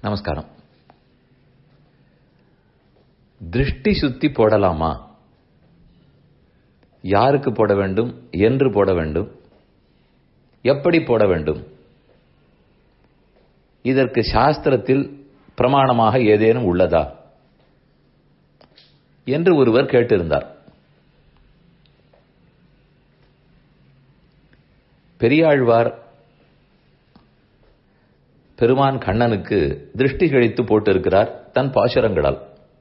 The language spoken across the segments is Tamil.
நமஸ்காரம் திருஷ்டி சுத்தி போடலாமா யாருக்கு போட வேண்டும் என்று போட வேண்டும் எப்படி போட வேண்டும் இதற்கு சாஸ்திரத்தில் பிரமாணமாக ஏதேனும் உள்ளதா என்று ஒருவர் கேட்டிருந்தார் பெரியாழ்வார் பெருமான் கண்ணனுக்கு திருஷ்டி கழித்து போட்டிருக்கிறார் தன் பாசுரங்களால்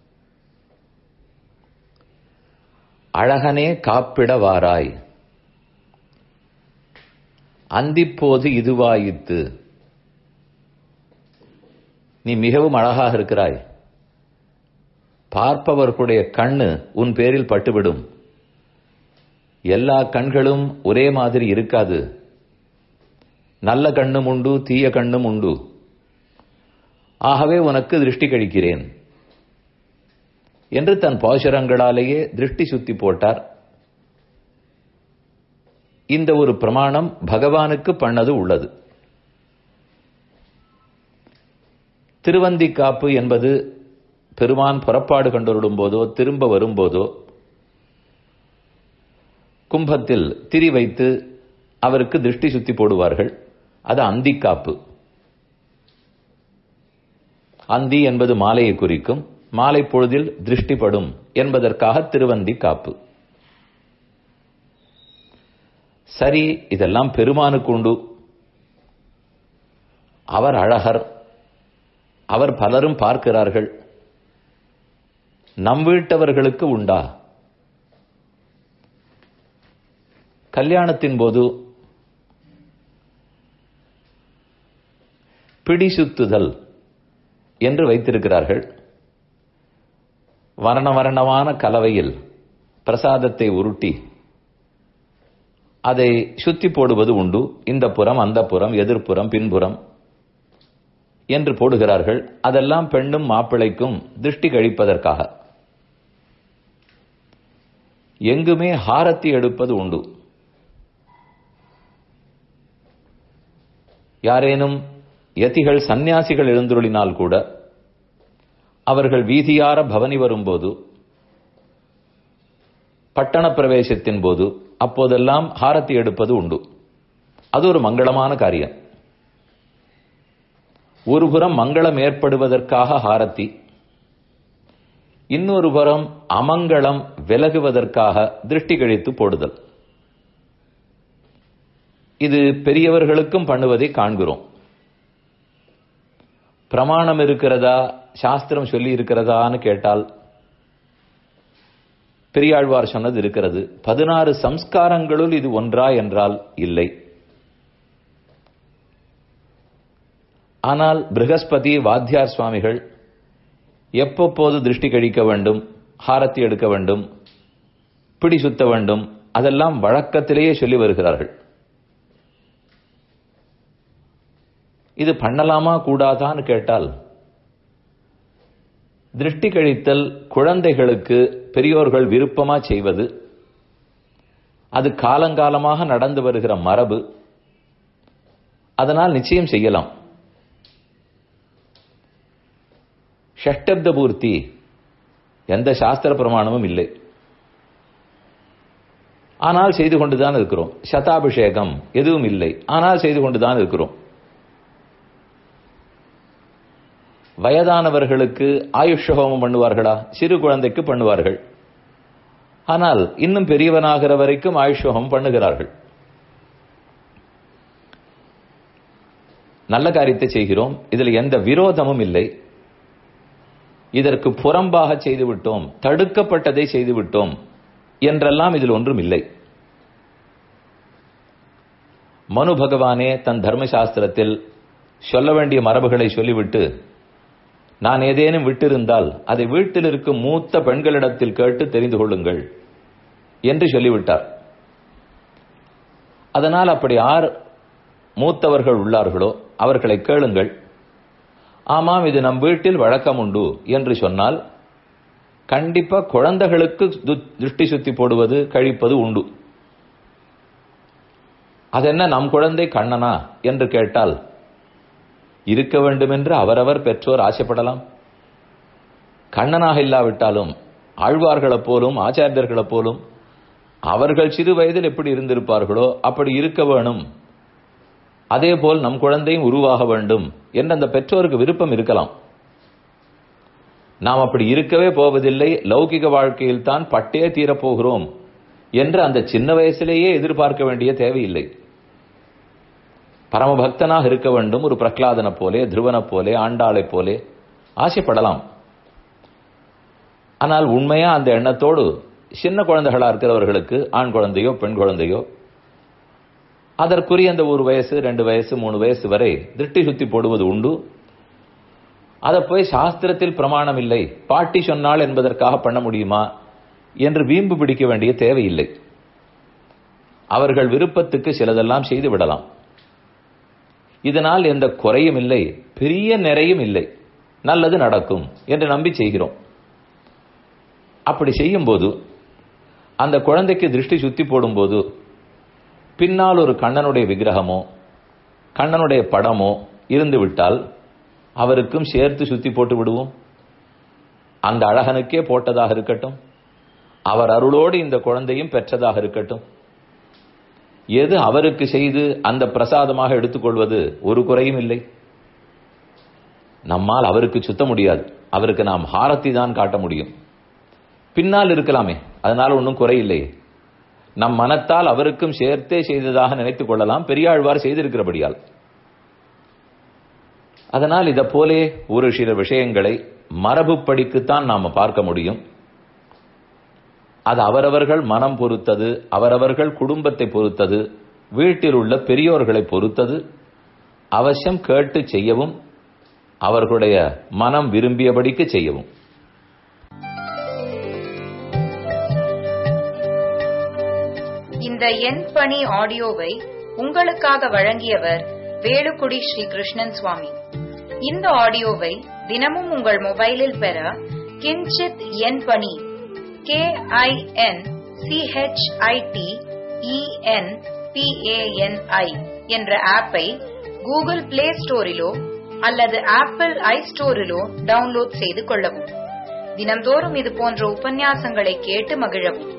அழகனே காப்பிட வாராய் அந்திப்போது இதுவாயித்து நீ மிகவும் அழகாக இருக்கிறாய் பார்ப்பவர்களுடைய கண்ணு உன் பேரில் பட்டுவிடும் எல்லா கண்களும் ஒரே மாதிரி இருக்காது நல்ல கண்ணும் உண்டு தீய கண்ணும் உண்டு ஆகவே உனக்கு திருஷ்டி கழிக்கிறேன் என்று தன் பாசுரங்களாலேயே திருஷ்டி சுத்தி போட்டார் இந்த ஒரு பிரமாணம் பகவானுக்கு பண்ணது உள்ளது திருவந்தி காப்பு என்பது பெருமான் புறப்பாடு கண்டொருடும் போதோ திரும்ப வரும்போதோ கும்பத்தில் திரி வைத்து அவருக்கு திருஷ்டி சுத்தி போடுவார்கள் அது அந்திக்காப்பு அந்தி என்பது மாலையை குறிக்கும் மாலை பொழுதில் திருஷ்டிப்படும் என்பதற்காக திருவந்தி காப்பு சரி இதெல்லாம் பெருமானுக்கு உண்டு அவர் அழகர் அவர் பலரும் பார்க்கிறார்கள் நம் வீட்டவர்களுக்கு உண்டா கல்யாணத்தின் போது பிடி சுத்துதல் என்று வைத்திருக்கிறார்கள் வர்ண வர்ணமான கலவையில் பிரசாதத்தை உருட்டி அதை சுத்தி போடுவது உண்டு இந்த புறம் அந்த புறம் எதிர்ப்புறம் பின்புறம் என்று போடுகிறார்கள் அதெல்லாம் பெண்ணும் மாப்பிளைக்கும் திருஷ்டி கழிப்பதற்காக எங்குமே ஹாரத்தி எடுப்பது உண்டு யாரேனும் யதிகள் சந்நியாசிகள் எழுந்துருளினால் கூட அவர்கள் வீதியார பவனி வரும்போது பட்டண பிரவேசத்தின் போது அப்போதெல்லாம் ஹாரத்தி எடுப்பது உண்டு அது ஒரு மங்களமான காரியம் ஒரு புறம் மங்களம் ஏற்படுவதற்காக ஹாரத்தி இன்னொரு புறம் அமங்கலம் விலகுவதற்காக திருஷ்டி கழித்து போடுதல் இது பெரியவர்களுக்கும் பண்ணுவதை காண்கிறோம் பிரமாணம் இருக்கிறதா சாஸ்திரம் சொல்லி இருக்கிறதான்னு கேட்டால் பெரியாழ்வார் சொன்னது இருக்கிறது பதினாறு சம்ஸ்காரங்களுள் இது ஒன்றா என்றால் இல்லை ஆனால் பிருகஸ்பதி வாத்தியார் சுவாமிகள் எப்பப்போது திருஷ்டி கழிக்க வேண்டும் ஹாரத்தி எடுக்க வேண்டும் பிடி சுத்த வேண்டும் அதெல்லாம் வழக்கத்திலேயே சொல்லி வருகிறார்கள் இது பண்ணலாமா கூடாதான்னு கேட்டால் திருஷ்டி கழித்தல் குழந்தைகளுக்கு பெரியோர்கள் விருப்பமா செய்வது அது காலங்காலமாக நடந்து வருகிற மரபு அதனால் நிச்சயம் செய்யலாம் ஷஷ்டப்த பூர்த்தி எந்த சாஸ்திர பிரமாணமும் இல்லை ஆனால் செய்து கொண்டுதான் இருக்கிறோம் சதாபிஷேகம் எதுவும் இல்லை ஆனால் செய்து கொண்டுதான் இருக்கிறோம் வயதானவர்களுக்கு ஆயுஷ ஹோமம் பண்ணுவார்களா சிறு குழந்தைக்கு பண்ணுவார்கள் ஆனால் இன்னும் பெரியவனாகிற வரைக்கும் ஆயுஷ ஹோமம் பண்ணுகிறார்கள் நல்ல காரியத்தை செய்கிறோம் இதில் எந்த விரோதமும் இல்லை இதற்கு புறம்பாக செய்துவிட்டோம் தடுக்கப்பட்டதை செய்துவிட்டோம் என்றெல்லாம் இதில் ஒன்றும் இல்லை மனு பகவானே தன் தர்மசாஸ்திரத்தில் சொல்ல வேண்டிய மரபுகளை சொல்லிவிட்டு நான் ஏதேனும் விட்டிருந்தால் அதை வீட்டில் இருக்கும் மூத்த பெண்களிடத்தில் கேட்டு தெரிந்து கொள்ளுங்கள் என்று சொல்லிவிட்டார் அதனால் அப்படி யார் மூத்தவர்கள் உள்ளார்களோ அவர்களை கேளுங்கள் ஆமாம் இது நம் வீட்டில் வழக்கம் உண்டு என்று சொன்னால் கண்டிப்பா குழந்தைகளுக்கு திருஷ்டி சுத்தி போடுவது கழிப்பது உண்டு அது என்ன நம் குழந்தை கண்ணனா என்று கேட்டால் இருக்க வேண்டுமென்று அவரவர் பெற்றோர் ஆசைப்படலாம் கண்ணனாக இல்லாவிட்டாலும் ஆழ்வார்களைப் போலும் ஆச்சாரியர்களைப் போலும் அவர்கள் சிறு வயதில் எப்படி இருந்திருப்பார்களோ அப்படி இருக்க வேணும் அதே போல் நம் குழந்தையும் உருவாக வேண்டும் என்று அந்த பெற்றோருக்கு விருப்பம் இருக்கலாம் நாம் அப்படி இருக்கவே போவதில்லை லௌகிக வாழ்க்கையில் தான் பட்டே தீரப்போகிறோம் என்று அந்த சின்ன வயசிலேயே எதிர்பார்க்க வேண்டிய தேவையில்லை பரமபக்தனாக இருக்க வேண்டும் ஒரு பிரகலாதனை போலே துருவனை போலே ஆண்டாளை போலே ஆசைப்படலாம் ஆனால் உண்மையா அந்த எண்ணத்தோடு சின்ன குழந்தைகளா இருக்கிறவர்களுக்கு ஆண் குழந்தையோ பெண் குழந்தையோ அதற்குரிய அந்த ஒரு வயசு ரெண்டு வயசு மூணு வயசு வரை திருஷ்டி சுத்தி போடுவது உண்டு அதை போய் சாஸ்திரத்தில் பிரமாணம் இல்லை பாட்டி சொன்னாள் என்பதற்காக பண்ண முடியுமா என்று வீம்பு பிடிக்க வேண்டிய தேவையில்லை அவர்கள் விருப்பத்துக்கு சிலதெல்லாம் செய்து விடலாம் இதனால் எந்த குறையும் இல்லை பெரிய நிறையும் இல்லை நல்லது நடக்கும் என்று நம்பி செய்கிறோம் அப்படி செய்யும்போது அந்த குழந்தைக்கு திருஷ்டி சுத்தி போடும்போது பின்னால் ஒரு கண்ணனுடைய விக்கிரகமோ கண்ணனுடைய படமோ இருந்து விட்டால் அவருக்கும் சேர்த்து சுத்தி போட்டு விடுவோம் அந்த அழகனுக்கே போட்டதாக இருக்கட்டும் அவர் அருளோடு இந்த குழந்தையும் பெற்றதாக இருக்கட்டும் எது அவருக்கு செய்து அந்த பிரசாதமாக எடுத்துக்கொள்வது ஒரு குறையும் இல்லை நம்மால் அவருக்கு சுத்த முடியாது அவருக்கு நாம் ஹாரத்தி தான் காட்ட முடியும் பின்னால் இருக்கலாமே அதனால ஒன்றும் குறையில்லை நம் மனத்தால் அவருக்கும் சேர்த்தே செய்ததாக நினைத்துக் கொள்ளலாம் பெரியாழ்வார் செய்திருக்கிறபடியால் அதனால் இதை போலே ஒரு சில விஷயங்களை மரபுப்படிக்குத்தான் நாம பார்க்க முடியும் அது அவரவர்கள் மனம் பொறுத்தது அவரவர்கள் குடும்பத்தை பொறுத்தது வீட்டில் உள்ள பெரியோர்களை பொறுத்தது அவசியம் கேட்டு செய்யவும் அவர்களுடைய மனம் விரும்பியபடிக்கு செய்யவும் இந்த என் பணி ஆடியோவை உங்களுக்காக வழங்கியவர் வேலுக்குடி ஸ்ரீ கிருஷ்ணன் சுவாமி இந்த ஆடியோவை தினமும் உங்கள் மொபைலில் பெற கிஞ்சித் என் பணி கே ஐ என் சிஹெச்ஐடி இஎன் பிஏஎன்ஐ என்ற ஆப்பை கூகுள் பிளே ஸ்டோரிலோ அல்லது ஆப்பிள் ஐ ஸ்டோரிலோ டவுன்லோட் செய்து கொள்ளவும் தினம்தோறும் இது போன்ற உபன்யாசங்களை கேட்டு மகிழவும்